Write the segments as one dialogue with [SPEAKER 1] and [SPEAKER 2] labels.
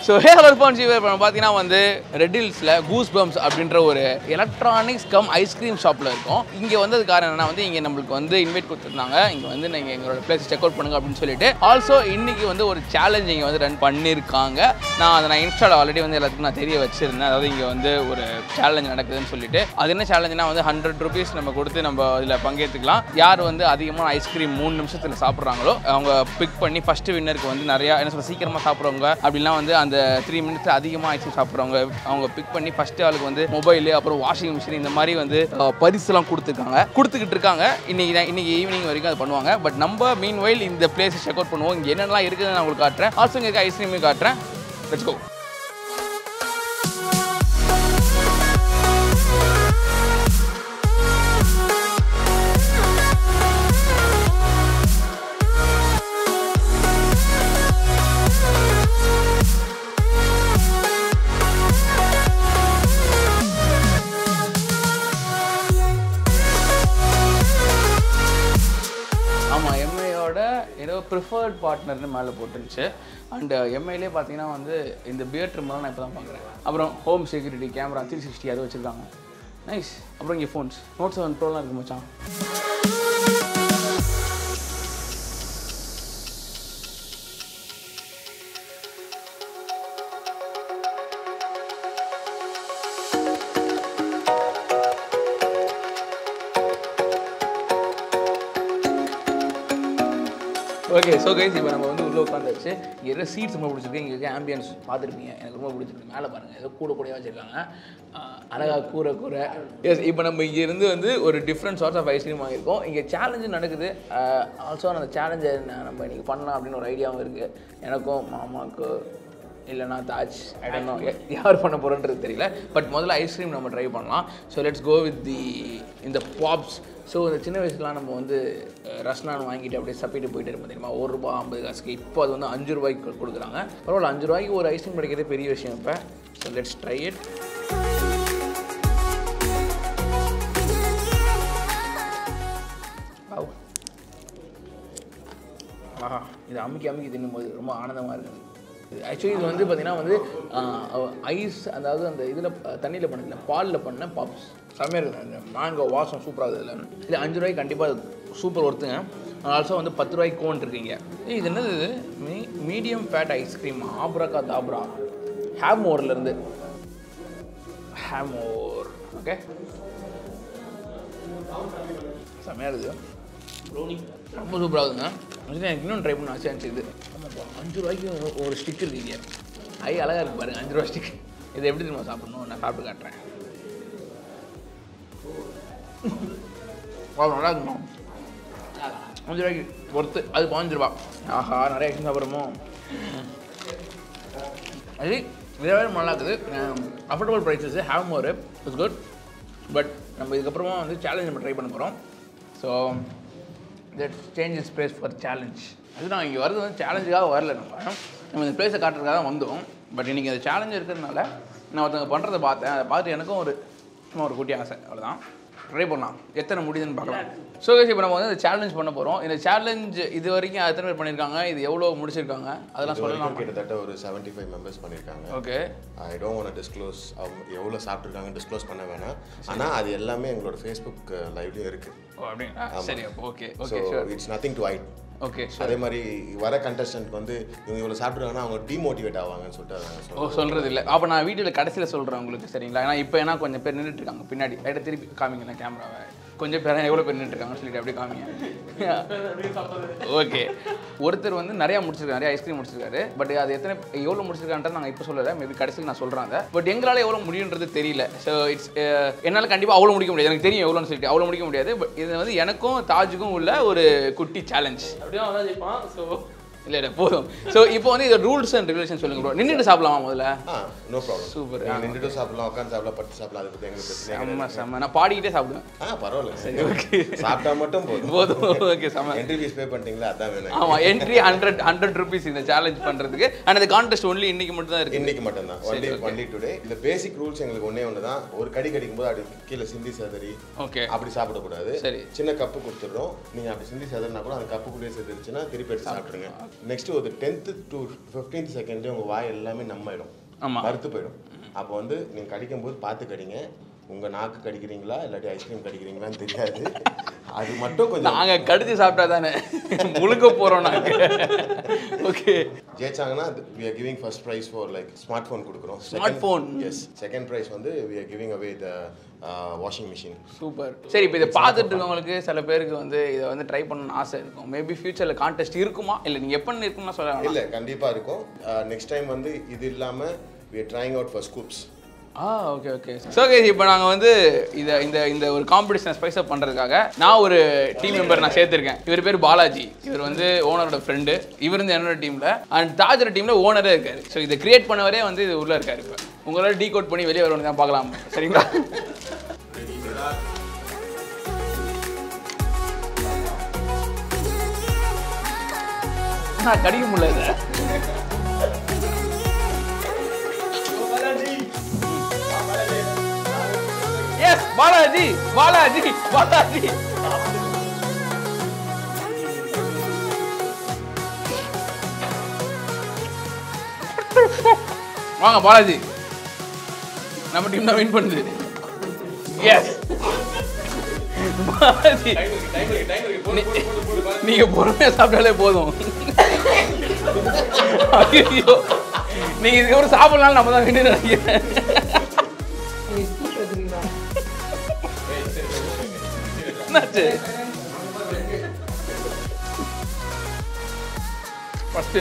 [SPEAKER 1] So hey hello sponge இப்போ பார்த்தீங்கன்னா வந்து ரெட் ஹில்ஸில் கூஸ் பம்ப்ஸ் அப்படின்ற ஒரு எலக்ட்ரானிக்ஸ் கம் ஐஸ்கிரீம் ஷாப்பில் இருக்கோம் இங்கே வந்தது காரணம் என்னன்னா வந்து இங்கே நம்மளுக்கு வந்து இன்வைட் கொடுத்துருந்தாங்க இங்கே வந்து நீங்கள் எங்களோட பிளேஸ் செக் அவுட் பண்ணுங்க அப்படின்னு சொல்லிட்டு ஆல்சோ இன்னைக்கு வந்து ஒரு சேலஞ்ச் இங்கே வந்து ரன் பண்ணியிருக்காங்க நான் அதை நான் இன்ஸ்டாவில் ஆல்ரெடி வந்து எல்லாத்துக்கும் நான் தெரிய வச்சிருந்தேன் அதாவது இங்கே வந்து ஒரு சேலஞ்ச் நடக்குதுன்னு சொல்லிட்டு அது என்ன சேலஞ்சுனா வந்து ஹண்ட்ரட் ருபீஸ் நம்ம கொடுத்து நம்ம இதில் பங்கேற்றுக்கலாம் யார் வந்து அதிகமான ஐஸ்கிரீம் மூணு நிமிஷத்தில் சாப்பிட்றாங்களோ அவங்க பிக் பண்ணி ஃபஸ்ட்டு வின்னருக்கு வந்து நிறையா என்ன சொல்ல சீக்கிரமாக சாப்பிட்றவங்க அப்படிலாம் வந்து அந்த த்ரீ மினிட்ஸ் அதிகமாக ஐஸ்கிரீம் சாப்பிட்றவங்க அவங்க பிக் பண்ணி ஃபஸ்ட்டு ஆளுக்கு வந்து மொபைலு அப்புறம் வாஷிங் மிஷின் இந்த மாதிரி வந்து அஹ், பரிசுலாம் கொடுத்துருக்காங்க கொடுத்துக்கிட்டு இருக்காங்க இன்னைக்கு தான் இன்னைக்கு ஈவினிங் வரைக்கும் அது பண்ணுவாங்க பட் நம்ம மீன் வயல் இந்த பிளேஸை செக் அவுட் பண்ணுவோம் இங்கே என்னெல்லாம் இருக்குதுன்னு நான் உங்களுக்கு காட்டுறேன் ஆல்சோ இங்கே இருக்க ஐஸ்கிரீமையும் காட்டுறேன் லெட்ஸ் கோ ஆமாம் எம்ஐயோட ஏதோ ப்ரிஃபர்ட் பார்ட்னர்னு மேலே போட்டுருந்துச்சு அண்ட் எம்ஐலே பார்த்தீங்கன்னா வந்து இந்த பியர் ட்ரிம்லாம் நான் இப்போ தான் பார்க்குறேன் அப்புறம் home security camera three sixty அது வச்சுருக்காங்க நைஸ் அப்புறம் இங்கே ஃபோன்ஸ் நோட் செவன் ப்ரோலாம் இருக்கு மச்சான் ஓகே ஸோ கைஸ் இப்போ நம்ம வந்து உள்ளே உட்காந்துருச்சு இங்கே இருக்க சீட்ஸ் ரொம்ப பிடிச்சிருக்கு இங்கே இருக்க ஆம்பியன்ஸ் பார்த்துருப்பீங்க எனக்கு ரொம்ப பிடிச்சிருக்கு மேலே பாருங்கள் ஏதோ கூட கூடயா வச்சுருக்காங்க அழகாக கூரை கூரை எஸ் இப்போ நம்ம இங்கே இருந்து வந்து ஒரு டிஃப்ரெண்ட் சார்ட்ஸ் ஆஃப் ஐஸ்கிரீம் வாங்கியிருக்கோம் இங்கே சேலஞ்சு நடக்குது ஆல்சோ அந்த சேலஞ்சை நம்ம இன்றைக்கி பண்ணலாம் அப்படின்னு ஒரு ஐடியாவும் இருக்குது எனக்கும் மாமாவுக்கு இல்லைனா தாஜ் ஐடனோ யார் பண்ண போகிறோன்றது தெரியல பட் முதல்ல ஐஸ்கிரீம் நம்ம ட்ரை பண்ணலாம் so let's go with the இந்த பாப்ஸ் ஸோ இந்த சின்ன வயசுலாம் நம்ம வந்து அஹ், ரஸ்னான் வாங்கிட்டு அப்படியே சப்பிட்டு போயிட்டு இருப்போம் தெரியுமா ஒரு ரூபா ஐம்பது காசுக்கு இப்போ அது வந்து அஞ்சு ரூபாய்க்கு கொடு- கொடுக்குறாங்க பரவாயில்ல அஞ்சு ரூபாய்க்கு ஒரு ஐஸ்கிரீம் கிடைக்கிறதே பெரிய விஷயம் இப்போ ஸோ லெட்ஸ் ட்ரை இட் ஆஹா இது அமுக்கி அமுக்கி தின்னும்போது ரொம்ப ஆனந்தமாக இருக்குது ஆக்சுவலி இது வந்து பார்த்தீங்கன்னா வந்து ஐஸ் அதாவது அந்த இதில் தண்ணியில் பண்ணல பாலில் பண்ண பாப்ஸ் செம்மையாக இருக்குது அந்த மேங்கோ வாசம் சூப்பராக இருக்குது இதில் இது அஞ்சு ரூபாய்க்கு கண்டிப்பாக சூப்பர் ஒருத்துங்க ஆல்சோ வந்து பத்து ரூபாய்க்கு கோன் இருக்கீங்க ஏய், இது என்னது இது மீ medium fat ice cream abracadabra ஹேமோர்லேருந்து ஹேமோர் ஓகே செம்மையாக இருக்குது ரொம்ப சூப்பராக இருக்குங்க ஆக்சுவலி எனக்கு இன்னும் ட்ரை பண்ண ஆசையாக இருந்துச்சு இது ஆமாப்பா அஞ்சு ரூபாய்க்கு ஒரு- ஒரு ஸ்டிக் இருக்கீங்க ஐ அழகாக இருக்கு பாருங்க அஞ்சு ரூபா ஸ்டிக் இதை எப்படி தெரியுமா சாப்பிடணும் நான் சாப்பிட்டு காட்டுறேன் வா, நல்லா இருக்குமா அஞ்சு ரூபாய்க்கு ஒர்த்து அது பதினஞ்சு ரூபா ஆஹா நிறைய ஐட்டம் சாப்பிட்றோமோ அது இதை விட நல்லா இருக்குது affordable prices have more it's good but நம்ம இதுக்கப்புறமா வந்து சேலஞ்ச் நம்ம ட்ரை பண்ண போகிறோம் so that change is place for challenge அது நான் இங்கே வரது வந்து சேலஞ்சுக்காக வரல நம்ம நம்ம இந்த பிளேஸை காட்டுறதுக்காக தான் வந்தோம் பட் இன்றைக்கி அந்த சேலஞ்ச் இருக்கிறதுனால நான் ஒருத்தவங்க பண்ணுறதை பார்த்தேன் அதை பார்த்து எனக்கும் ஒரு சும்மா ஒரு குட்டி ஆசை அவ்வளோதான் ட்ரை பண்ணலாம் எத்தனை முடியுதுன்னு பார்க்கலாம் ஸோ இப்போ நம்ம வந்து இந்த சேலஞ்ச் பண்ண போகிறோம் இந்த சேலஞ்ச் இது வரைக்கும் எத்தனை பேர் பண்ணியிருக்காங்க இது எவ்வளோ முடிச்சிருக்காங்க அதெல்லாம்
[SPEAKER 2] இது வரைக்கும்
[SPEAKER 1] சொல்லலாம்
[SPEAKER 2] கிட்டத்தட்ட ஒரு 75 ஃபைவ் மெம்பர்ஸ் பண்ணியிருக்காங்க
[SPEAKER 1] okay
[SPEAKER 2] I don't want disclose அவங்க எவ்வளோ சாப்பிட்ருக்காங்க டிஸ்க்ளோஸ் பண்ண வேணாம் ஆனால் அது எல்லாமே எங்களோட ஃபேஸ்புக் லைவ்லையும் இருக்கு
[SPEAKER 1] ஓ அப்படிங்களா சரி அப்போ okay
[SPEAKER 2] so
[SPEAKER 1] okay sure
[SPEAKER 2] it's nothing to hide
[SPEAKER 1] okay
[SPEAKER 2] அதே மாதிரி வர கண்டஸ்டன்ட் வந்து இவங்க இவ்வளோ சாப்பிட்ருக்காங்கன்னா அவங்க டிமோட்டிவேட் ஆவாங்கன்னு சொல்லிட்டு அதை
[SPEAKER 1] ஓ
[SPEAKER 2] சொல்றேன்.
[SPEAKER 1] சொல்கிறது இல்லை அப்போ நான் வீடியோவில் கடைசியில் சொல்கிறேன் உங்களுக்கு சரிங்களா ஏன்னா இப்போ ஏன்னா கொஞ்சம் பேர் நின்றுட்டு இருக்காங்க பின்னாடி லைட்டாக திருப்பி காமிங்க கேமராவை கொஞ்சம் பேர் எவ்வளோ பேர் நின்றுட்டு இருக்காங்கன்னு சொல்லிட்டு அப்படியே காமிங்க ஓகே ஒருத்தர் வந்து நிறையா முடிச்சிருக்காரு நிறைய ஐஸ்கிரீம் முடிச்சிருக்காரு பட் அது எத்தனை எவ்வளோ முடிச்சிருக்கான்ட்டு நாங்கள் இப்போ சொல்லலை மேபி கடைசியில் நான் சொல்கிறேன் அதை பட் எங்களால் எவ்வளோ முடியுன்றது தெரியல ஸோ இட்ஸ் என்னால் கண்டிப்பாக அவ்வளோ முடிக்க முடியாது எனக்கு தெரியும் எவ்வளோன்னு சொல்லிட்டு அவ்வளோ முடிக்க முடியாது பட் இது வந்து எனக்கும் தாஜுக்கும் உள்ள ஒரு குட்டி சேலஞ்ச்
[SPEAKER 3] அப்படியே அவன் தான் ஜெயிப்பான் ஸோ
[SPEAKER 1] இல்லை இல்லை போதும் ஸோ இப்போ வந்து இது ரூல்ஸ் அண்ட் ரெகுலேஷன் சொல்லுங்க ப்ரோ நின்றுட்டு சாப்பிடலாமா முதல்ல
[SPEAKER 2] ஆ நோ ப்ராப்ளம்
[SPEAKER 1] Super.
[SPEAKER 2] நீங்கள் நின்றுட்டு சாப்பிடலாம் உட்காந்து சாப்பிடலாம் பட்டு சாப்பிடலாம் அதை பற்றி எங்களுக்கு பிரச்சனை
[SPEAKER 1] செம்ம
[SPEAKER 2] கிடையாது
[SPEAKER 1] செம்ம நான் பாடிக்கிட்டே சாப்பிடுவேன்
[SPEAKER 2] ஆ பரவாயில்ல
[SPEAKER 1] சரி ஓகே
[SPEAKER 2] சாப்பிட்டா மட்டும் போதும்
[SPEAKER 1] போதும் ஓகே செம்ம
[SPEAKER 2] என்ட்ரி ஃபீஸ் பே பண்ணிட்டீங்களா அதான் வேணும்
[SPEAKER 1] ஆமாம் என்ட்ரி ஹண்ட்ரட் ஹண்ட்ரட் ருபீஸ் இந்த சேலஞ்ச் பண்ணுறதுக்கு அண்ட் இந்த கான்டெஸ்ட் ஒன்லி இன்னைக்கு மட்டும் தான் இருக்கு
[SPEAKER 2] இன்னைக்கு மட்டும்தான் ஒன்லி ஒன்லி டுடே இந்த பேசிக் ரூல்ஸ் எங்களுக்கு ஒண்ணே ஒன்று தான் ஒரு கடி கடிக்கும் போது அப்படி கீழே சிந்தி சேதறி
[SPEAKER 1] ஓகே
[SPEAKER 2] அப்படி சாப்பிடக்கூடாது
[SPEAKER 1] சரி.
[SPEAKER 2] சின்ன கப்பு கொடுத்துடுறோம் நீங்க அப்படி சிந்தி சேதறினா கூட அந்த கப்புக்குள்ளேயே சேர்த்துருச்சுன்னா திருப்பி எடுத்து சாப்பிட்ருங்க நெக்ஸ்ட் ஒரு டென்த்து டு ஃபிஃப்டீன்த் செகண்ட்லேயே உங்கள் வாய் எல்லாமே நம்மாயிடும்
[SPEAKER 1] ஆமா.
[SPEAKER 2] மறுத்து போயிடும் அப்போ வந்து நீங்கள் கடிக்கும் போது பார்த்து கடிங்க உங்கள் நாக்கு கடிக்கிறீங்களா இல்லாட்டி ஐஸ்கிரீம் கடிக்கிறீங்களான்னு தெரியாது அது மட்டும் கொஞ்சம்
[SPEAKER 1] நாங்க கடிச்சு சாப்பிட்டா தானே முழுக்க போறோம் நாங்க ஓகே
[SPEAKER 2] ஜெயிச்சாங்கன்னா we are giving first prize for like smartphone கொடுக்குறோம்
[SPEAKER 1] Smartphone.
[SPEAKER 2] எஸ் செகண்ட் ப்ரைஸ் வந்து we are giving away the washing machine
[SPEAKER 1] super சரி இப்போ இதை பார்த்துட்டு இருக்கவங்களுக்கு சில பேருக்கு வந்து இதை வந்து ட்ரை பண்ணணும்னு ஆசை இருக்கும் மேபி ஃபியூச்சரில் கான்டெஸ்ட் இருக்குமா இல்லை நீங்கள் எப்போ இருக்கும்னா சொல்ல வேணாம்
[SPEAKER 2] இல்லை கண்டிப்பாக இருக்கும் நெக்ஸ்ட் டைம் வந்து இது இல்லாமல் we are trying out for scoops
[SPEAKER 1] ஆ ஓகே ஓகே ஸோ ஓகே இப்போ நாங்கள் வந்து இதை இந்த இந்த ஒரு காம்படிஷனை ஸ்பைஸ் அப் பண்ணுறதுக்காக நான் ஒரு டீம் மெம்பர் நான் சேர்த்துருக்கேன் இவர் பேர் பாலாஜி இவர் வந்து ஓனரோட ஃப்ரெண்டு இவர் வந்து என்னோட டீமில் அண்ட் தாஜர் டீமில் ஓனரே இருக்காரு ஸோ இதை கிரியேட் பண்ணவரே வந்து இது உள்ளே இருக்காரு இப்போ உங்களால் டீ கோட் பண்ணி வெளியே வரணும் தான் பார்க்கலாம் சரிங்களா நான் கடிக்க முடியல இதை எஸ் பாலாஜி பாலாஜி பாலாஜி வாங்க பாலாஜி நம்ம டீம் தான் வின் பண்ணுது எஸ் பாலாஜி நீ- நீங்க பொறுமையா சாப்பிட்டாலே போதும் ஐயோ நீங்க இதுக்கப்புறம் சாப்பிடலாம் நம்ம தான் வின்னு நினைக்கிறேன் என்னாச்சு first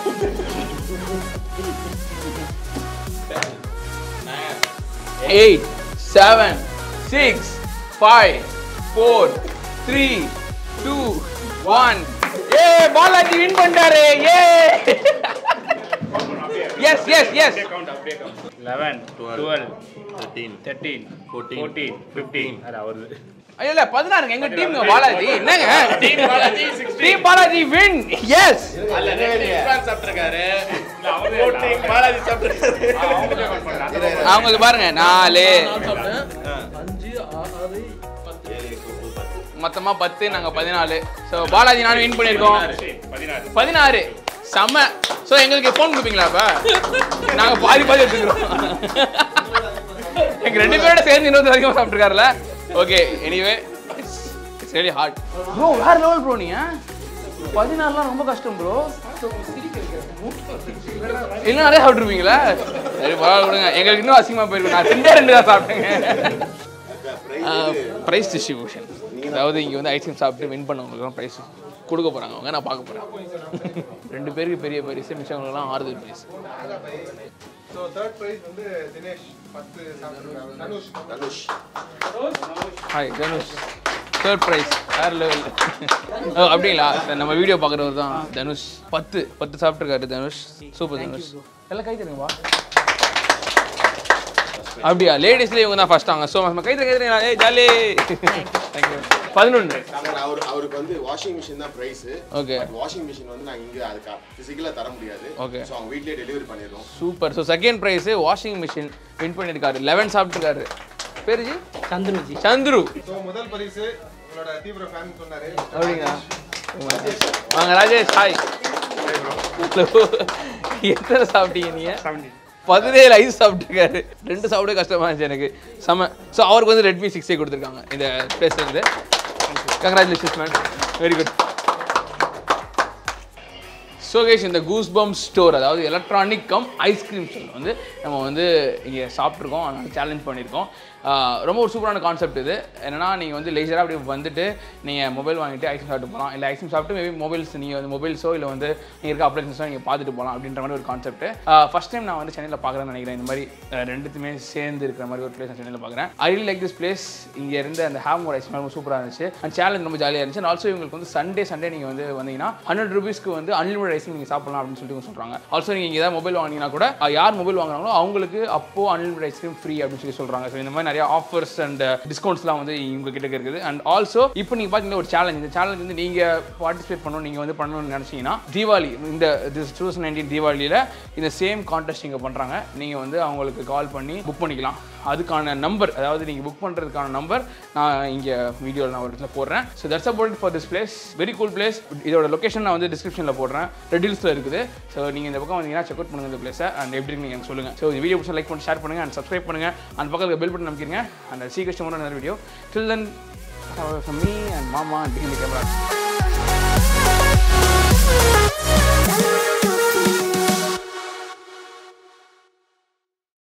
[SPEAKER 1] eight seven six five four three two one ஏ பாலாஜி வின் பண்ணிட்டாரு ஏ yes yes yes
[SPEAKER 3] eleven twelve
[SPEAKER 2] thirteen
[SPEAKER 3] thirteen
[SPEAKER 2] Fourteen.
[SPEAKER 3] Fourteen fifteen அது அவருது
[SPEAKER 1] ஐயோ இல்ல பதினாறுங்க எங்க டீம்ங்க பாலாஜி என்னங்க டீம் பாலாஜி வின் எஸ் அவங்க பாருங்க நாலு மொத்தமா பத்து நாங்க பதினாலு ஸோ பாலாஜி நானும் வின் பண்ணியிருக்கோம்
[SPEAKER 3] பதினாறு
[SPEAKER 1] பதினாறு செம்ம ஸோ எங்களுக்கு ஃபோன் கொடுப்பீங்களா இப்ப நாங்க பாதி பாதி எடுத்துக்கிறோம் எங்க ரெண்டு பேரோட சேர்ந்து இன்னொரு அதிகமாக சாப்பிட்டுருக்காருல okay anyway it's really hard bro வேற லெவல் ப்ரோ நீங்க பதினாறுலாம் ரொம்ப கஷ்டம் ப்ரோ இன்னும் நிறைய சாப்பிட்ருப்பீங்களா சரி பரவாயில்ல விடுங்க எங்களுக்கு இன்னும் அசிங்கமா போயிருக்கும் நான் ரெண்டே ரெண்டு தான் சாப்பிட்டேங்க ப்ரைஸ் டிஸ்ட்ரிபியூஷன் அதாவது இங்கே வந்து ஐஸ்கிரீம் சாப்பிட்டு வின் பண்ணவங்களுக்குலாம் ப்ரைஸ் கொடுக்க போகிறாங்க அவங்க நான் பார்க்க போகிறேன் ரெண்டு பேருக்கு பெரிய பரிசு மிச்சவங்களுக்குலாம் ஆறுதல் பரிசு
[SPEAKER 4] ஸோ தேர்ட் ப்ரைஸ் வந்து தினேஷ் பத்து சாப்பிட்ருக்காங்க Dhanush
[SPEAKER 2] Dhanush
[SPEAKER 1] hi Dhanush third prize வேறு லெவல் ஓ அப்படிங்களா சரி, நம்ம வீடியோ பார்க்குறவர் தான் தனுஷ் பத்து பத்து சாப்பிட்ருக்காரு தனுஷ் சூப்பர் தனுஷ் எல்லாம் கை தருங்கப்பா அப்படியா லேடிஸ்ல இவங்க தான் ஃபர்ஸ்ட் ஆங்க ஸோ நம்ம கை தர கை தருங்க ஏய் ஜாலி தேங்க்யூ பதினொன்று
[SPEAKER 2] அவர் அவருக்கு வந்து வாஷிங் மிஷின் தான் ப்ரைஸ்
[SPEAKER 1] ஓகே
[SPEAKER 2] வாஷிங் மிஷின் வந்து நாங்கள் இங்கே அதுக்கு ஃபிசிக்கலாக தர முடியாது
[SPEAKER 1] Okay.
[SPEAKER 2] ஸோ அவங்க வீட்லயே டெலிவரி பண்ணிடுறோம்
[SPEAKER 1] super so second prize washing machine win பண்ணியிருக்காரு லெவன் சாப்பிட்டுருக்காரு பேரு ஜி
[SPEAKER 5] சந்துருஜி
[SPEAKER 1] சந்துரு
[SPEAKER 4] ஸோ முதல் பரிசு உங்களோட தீவிர ஃபேன் சொன்னாரு
[SPEAKER 1] அப்படிங்களா வாங்க ராஜேஷ் ஹாய் எத்தனை சாப்பிட்டீங்க நீங்க பதினேழு ஐஸ் சாப்பிட்டுருக்காரு ரெண்டு சாப்பிட கஷ்டமா இருந்துச்சு எனக்கு செம ஸோ அவருக்கு வந்து ரெட்மி சிக்ஸே கொடுத்துருக்காங்க இந்த பிளேஸ்ல இருந்து congratulations man very good Sokesh இந்த கூஸ் பம் ஸ்டோர் அதாவது எலக்ட்ரானிக் கம் ஐஸ்கிரீம் ஸ்டோர் வந்து நம்ம வந்து இங்கே சாப்பிட்ருக்கோம் அதனால சேலஞ்ச் பண்ணியிருக்கோம் ஆஹ் ரொம்ப ஒரு சூப்பரான கான்செப்ட் இது என்னன்னா நீங்கள் வந்து லேசராக அப்படி வந்துட்டு நீங்கள் மொபைல் வாங்கிட்டு ஐஸ்கிரீம் சாப்பிட்டு போகலாம் இல்லை ஐஸ்கிரீம் சாப்பிட்டு மேபி மொபைல்ஸ் நீங்கள் வந்து மொபைல்ஸோ இல்லை வந்து நீங்கள் இருக்க அப்ளைன்ஸோ நீங்கள் பார்த்துட்டு போகலாம் அப்படின்ற மாதிரி ஒரு கான்செப்ட் ஃபஸ்ட் டைம் நான் வந்து சென்னையில் பார்க்குறேன்னு நினைக்கிறேன் இந்த மாதிரி அஹ் ரெண்டுத்துமே சேர்ந்து இருக்கிற மாதிரி ஒரு பிளேஸ் நான் சென்னையில் பார்க்குறேன் I real like this place இங்கே இருந்த அந்த ஹேம் ஒரு ஐஸ்கிரீம் ரொம்ப சூப்பராக இருந்துச்சு அண்ட் சேலஞ்ச் ரொம்ப ஜாலியாக இருந்துச்சு அண்ட் ஆல்சோ இவங்களுக்கு வந்து சண்டே சண்டே நீங்கள் வந்து வந்தீங்கன்னா ஹண்ட்ரட் ருபீஸ்க்கு வந்து அன்லிமிட் ஐஸ்கிரீம் நீங்கள் சாப்பிடலாம் அப்படின்னு சொல்லிட்டு இவங்க சொல்கிறாங்க ஆல்சோ நீங்கள் இங்கே ஏதாவது மொபைல் வாங்கினீங்கன்னா கூட அஹ் யார் மொபைல் வாங்குறாங்களோ அவங்களுக்கு அப்போ அன்லிமிட் ஐஸ்கிரீம் ஃப்ரீ அப்படின்னு சொல்லி சொல்கிறாங்க ஸோ இந்த மாதிரி நிறைய ஆஃபர்ஸ் அண்ட் டிஸ்கவுண்ட்ஸ்லாம் வந்து இவங்க கிட்ட இருக்குது அண்ட் ஆல்சோ இப்போ நீங்கள் பார்த்தீங்கன்னா ஒரு சேலஞ்ச் இந்த சேலஞ்ச் வந்து நீங்கள் பார்ட்டிசிபேட் பண்ணணும் நீங்கள் வந்து பண்ணணும்னு நினச்சிங்கன்னா தீபாவளி இந்த திஸ் டூ தௌசண்ட் நைன்டீன் தீபாவளியில் இந்த சேம் கான்டெஸ்ட் இங்கே பண்ணுறாங்க நீங்கள் வந்து அவங்களுக்கு கால் பண்ணி புக் பண்ணிக்கலாம் அதுக்கான நம்பர் அதாவது நீங்கள் புக் பண்ணுறதுக்கான நம்பர் நான் இங்கே வீடியோவில் நான் ஒரு இடத்துல போடுறேன் so that's about for this place very cool place இதோட லொக்கேஷன் நான் வந்து டிஸ்கிரிப்ஷனில் போடுறேன் ரெடில்ஸில் இருக்குது ஸோ நீங்கள் இந்த பக்கம் வந்தீங்கன்னா செக் அவுட் பண்ணுங்கள் இந்த பிளேஸை அண்ட் எப்படி இருக்கு நீங்கள் சொல்லுங்கள் ஸோ இந்த வீடியோ பிடிச்சா லைக் பண்ணி ஷேர் பண்ணுங்கள் அண்ட் சப்ஸ்கிரைப் பண்ணுங்கள் அந்த பக்கத்தில் பெல் பட்டன் நம்பிக்கிறீங்க அண்ட் சி கஸ்டமரோட நல்ல video till then from me and mama and behind the camera
[SPEAKER 5] Thank you.